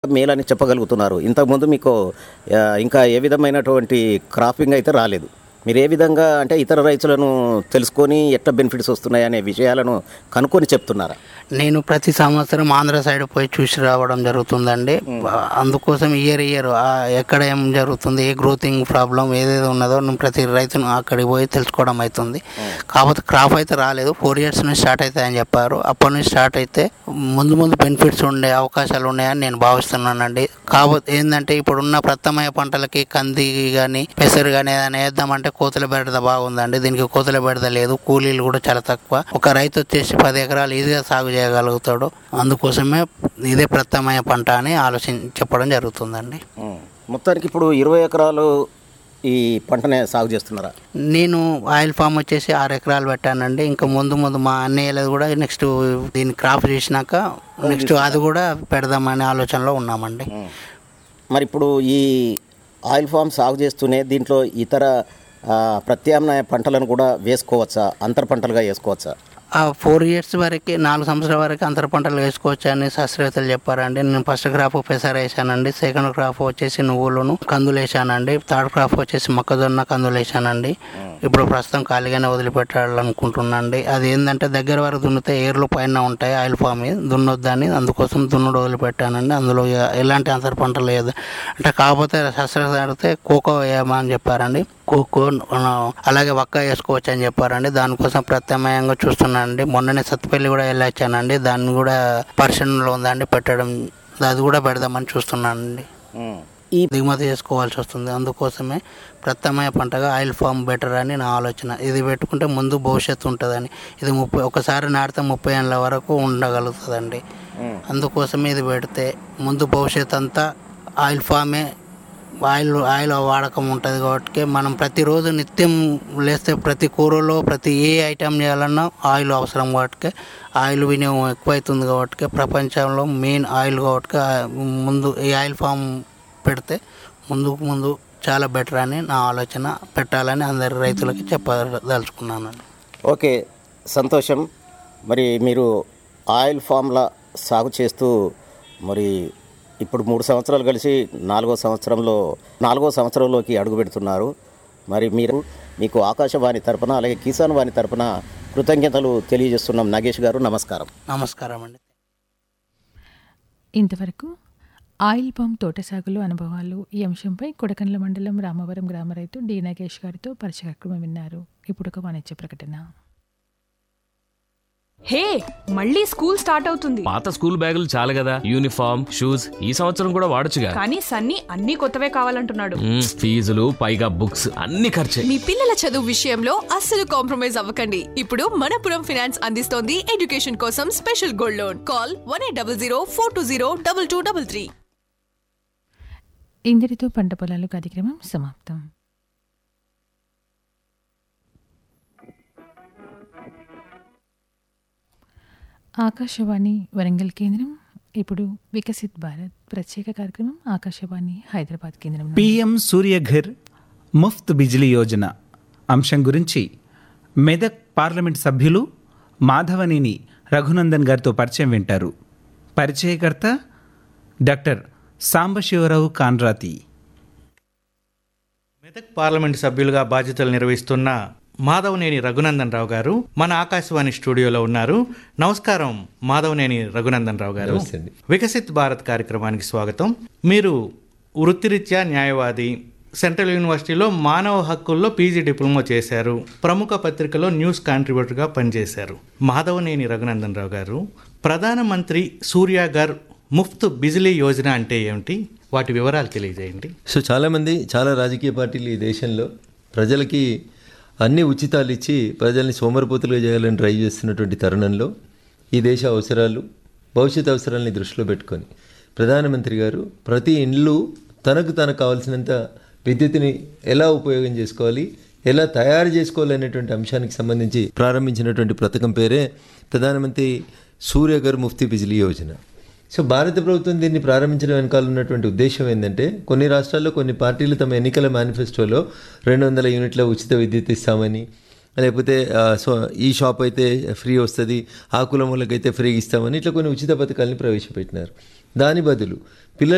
మేలని చెప్పగలుగుతున్నారు ఇంతకుముందు మీకు ఆ, ఇంకా ఏ విధమైనటువంటి క్రాపింగ్ అయితే రాలేదు మీరు ఏ విధంగా అంటే ఇతర రైతులను తెలుసుకొని ఎట్లా బెనిఫిట్స్ వస్తున్నాయి అనే విషయాలను కనుక్కొని చెప్తున్నారా నేను ప్రతి సంవత్సరం ఆంధ్ర సైడ్ పోయి చూసి రావడం జరుగుతుందండి అందుకోసం ఇయర్ ఇయర్ ఎక్కడ ఏం జరుగుతుంది ఏ గ్రోతింగ్ ప్రాబ్లం ఏదేదో ఉన్నదో నేను ప్రతి రైతును అక్కడికి పోయి తెలుసుకోవడం అవుతుంది కాకపోతే క్రాప్ అయితే రాలేదు ఫోర్ ఇయర్స్ నుంచి స్టార్ట్ అవుతాయని చెప్పారు అప్పటి నుంచి స్టార్ట్ అయితే ముందు ముందు బెనిఫిట్స్ ఉండే అవకాశాలు ఉన్నాయని నేను భావిస్తున్నానండి కాకపోతే ఏంటంటే ఇప్పుడున్న ప్రత్యామ్నాయ పంటలకి కంది కానీ పెసరు కానీ ఏదైనా వేద్దామంటే కోతుల బెడద బాగుందండి దీనికి కోతుల బెడద లేదు కూలీలు కూడా చాలా తక్కువ ఒక రైతు వచ్చేసి పది ఎకరాలు ఈజీగా సాగు చేయగలుగుతాడు అందుకోసమే ఇదే ప్రత్యామ్నాయ పంట అని ఆలోచించి చెప్పడం జరుగుతుందండి ఉం. మొత్తానికి ఇప్పుడు ఇరవై ఎకరాలు ఈ పంటనే సాగు చేస్తున్నారా నేను ఆయిల్ ఫామ్ వచ్చేసి ఆరు ఎకరాలు పెట్టానండి ఇంకా ముందు ముందు మా అన్నయ్యలది కూడా నెక్స్ట్ దీన్ని క్రాప్ చేసినాక నెక్స్ట్ అది కూడా పెడదామనే ఆలోచనలో ఉన్నామండి మరి ఇప్పుడు ఈ ఆయిల్ ఫామ్ సాగు చేస్తూనే దీంట్లో ఇతర ఆ, ప్రత్యామ్నాయ పంటలను కూడా వేసుకోవచ్చా అంతర పంటలుగా వేసుకోవచ్చా ఆ ఫోర్ ఇయర్స్ వరకు నాలుగు సంవత్సరాల వరకు అంతర పంటలు వేసుకోవచ్చు అని శాస్త్రవేత్తలు చెప్పారండి నేను ఫస్ట్ క్రాప్ పెసర వేసానండి సెకండ్ క్రాప్ వచ్చేసి నువ్వులను కందులు వేసానండి థర్డ్ క్రాప్ వచ్చేసి మొక్కజొన్న కందులు వేసానండి ఇప్పుడు ప్రస్తుతం ఖాళీగానే వదిలిపెట్టాలనుకుంటున్నానండి అది ఏంటంటే దగ్గర వరకు దున్నితే ఏర్లు పైన ఉంటాయి ఆయిల్ ఫామ్ దున్నొద్దని అందుకోసం దున్నుడు వదిలిపెట్టానండి అందులో ఇక ఎలాంటి అంతర పంటలు లేదు అంటే కాకపోతే శాస్త్రవేత్తలు అడిగితే కోకో వేయమని చెప్పారండి కోకో ఆ, అలాగే వక్క వేసుకోవచ్చు అని చెప్పారండి దానికోసం ప్రత్యామ్నాయంగా చూస్తున్నానండి మొన్ననే సత్తుపల్లి కూడా వెళ్ళొచ్చానండి దాన్ని కూడా పరిశీలనలో ఉందండి పెట్టడం అది కూడా పెడదామని చూస్తున్నానండి ఈ దిగుమతి చేసుకోవాల్సి వస్తుంది అందుకోసమే ప్రత్యామ్నాయ పంటగా ఆయిల్ ఫామ్ బెటర్ అని నా ఆలోచన ఇది పెట్టుకుంటే ముందు భవిష్యత్తు ఉంటుందని ఇది ముప్పై ఒకసారి నాటితే ముప్పై ఏళ్ళ వరకు ఉండగలుగుతుందండి అందుకోసమే ఇది పెడితే ముందు భవిష్యత్తు అంతా ఆయిల్ ఫామే ఆయిల్ ఆయిల్ వాడకం ఉంటుంది కాబట్టి మనం ప్రతిరోజు నిత్యం లేస్తే ప్రతి కూరలో ప్రతి ఏ ఐటెం చేయాలన్నా ఆయిల్ అవసరం కాబట్టి ఆయిల్ వినియోగం ఎక్కువైతుంది కాబట్టి ప్రపంచంలో మెయిన్ ఆయిల్ కాబట్టి ఆ ముందు ఈ ఆయిల్ ఫామ్ పెడితే ముందుకు ముందు చాలా బెటర్ అని నా ఆలోచన పెట్టాలని అందరి రైతులకి చెప్పదలుచుకున్నాను ఓకే సంతోషం మరి మీరు ఆయిల్ ఫామ్ల సాగు చేస్తూ మరి ఇప్పుడు మూడు సంవత్సరాలు కలిసి నాలుగో సంవత్సరంలో నాలుగో సంవత్సరంలోకి అడుగు పెడుతున్నారు మరి మీరు మీకు ఆకాశవాణి తరపున అలాగే కిసాన్ వాణి తరపున కృతజ్ఞతలు తెలియజేస్తున్నాం నాగేష్ గారు నమస్కారం నమస్కారం అండి ఇంతవరకు ఆయిల్ పంప్ తోట సాగులో అనుభవాలు ఈ అంశంపై కొడకండ్ల మండలం రామవరం గ్రామ రైతు డి నాగేష్ గారితో పరిచయక్రమం విన్నారు ఇప్పుడు ఒక వాణిజ్య ప్రకటన హే మళ్ళీ స్కూల్ స్టార్ట్ అవుతుంది పాత స్కూల్ బ్యాగులు చాలు కదా యూనిఫామ్ షూస్ ఈ సంవత్సరం కూడా వాడొచ్చుగా కానీ సన్నీ అన్ని కొత్తవే కావాలంటున్నాడు మ్మ్, ఫీజులు పైగా బుక్స్ అన్ని ఖర్చే మీ పిల్లల చదువు విషయంలో అస్సలు కాంప్రమైజ్ అవ్వకండి ఇప్పుడు మనపురం ఫినాన్స్ అందిస్తోంది ఎడ్యుకేషన్ కోసం special gold loan call one eight double zero four two zero double two double three ఇందరితో పంట పొలాలు కార్యక్రమం సమాప్తం ఆకాశవాణి వరంగల్ కేంద్రం ఇప్పుడు వికసిత్ భారత్ ప్రత్యేక కార్యక్రమం ఆకాశవాణి హైదరాబాద్ కేంద్రం నుండి. పిఎం సూర్యఘర్ ముఫ్త్ బిజిలీ యోజన అంశం గురించి మెదక్ పార్లమెంట్ సభ్యులు మాధవనేని రఘునందన్ గారితో పరిచయం వింటారు పరిచయకర్త డాక్టర్ సాంబశివరావు కాన్రాతి మెదక్ పార్లమెంట్ సభ్యులుగా బాధ్యతలు నిర్వహిస్తున్న మాధవనేని రఘునందన్ రావు గారు మన ఆకాశవాణి స్టూడియోలో ఉన్నారు నమస్కారం మాధవనేని రఘునందన్ రావు గారు వికసిత్ భారత్ కార్యక్రమానికి స్వాగతం మీరు వృత్తిరీత్యా న్యాయవాది సెంట్రల్ యూనివర్సిటీలో మానవ హక్కుల్లో పీజీ డిప్లొమా చేశారు ప్రముఖ పత్రికలో న్యూస్ కాంట్రిబ్యూటర్గా పనిచేశారు మాధవనేని రఘునందన్ రావు గారు ప్రధానమంత్రి సూర్యాగర్ ముఫ్త్ బిజిలీ యోజన అంటే ఏమిటి వాటి వివరాలు తెలియజేయండి సో చాలామంది చాలా రాజకీయ పార్టీలు ఈ దేశంలో ప్రజలకి అన్ని ఉచితాలు ఇచ్చి ప్రజల్ని సోమరిపోతులుగా చేయాలని ట్రై చేస్తున్నటువంటి తరుణంలో ఈ దేశ అవసరాలు భవిష్యత్ అవసరాలని దృష్టిలో పెట్టుకొని ప్రధానమంత్రి గారు ప్రతి ఇండ్లు తనకు తనకు కావాల్సినంత విద్యుత్తుని ఎలా ఉపయోగం చేసుకోవాలి ఎలా తయారు చేసుకోవాలనేటువంటి అంశానికి సంబంధించి ప్రారంభించినటువంటి పథకం పేరే ప్రధానమంత్రి సూర్యగర్ ముఫ్తీ బిజిలీ యోజన సో భారత ప్రభుత్వం దీన్ని ప్రారంభించడం వెనకాల ఉన్నటువంటి ఉద్దేశం ఏంటంటే కొన్ని రాష్ట్రాల్లో కొన్ని పార్టీలు తమ ఎన్నికల మేనిఫెస్టోలో రెండు వందల యూనిట్ల ఉచిత విద్యుత్ ఇస్తామని లేకపోతే ఆ, సో ఈ షాప్ అయితే ఫ్రీ వస్తుంది ఆ కులం వాళ్ళకైతే ఫ్రీ ఇస్తామని ఇట్లా కొన్ని ఉచిత పథకాలని ప్రవేశపెట్టినారు దాని బదులు పిల్లలు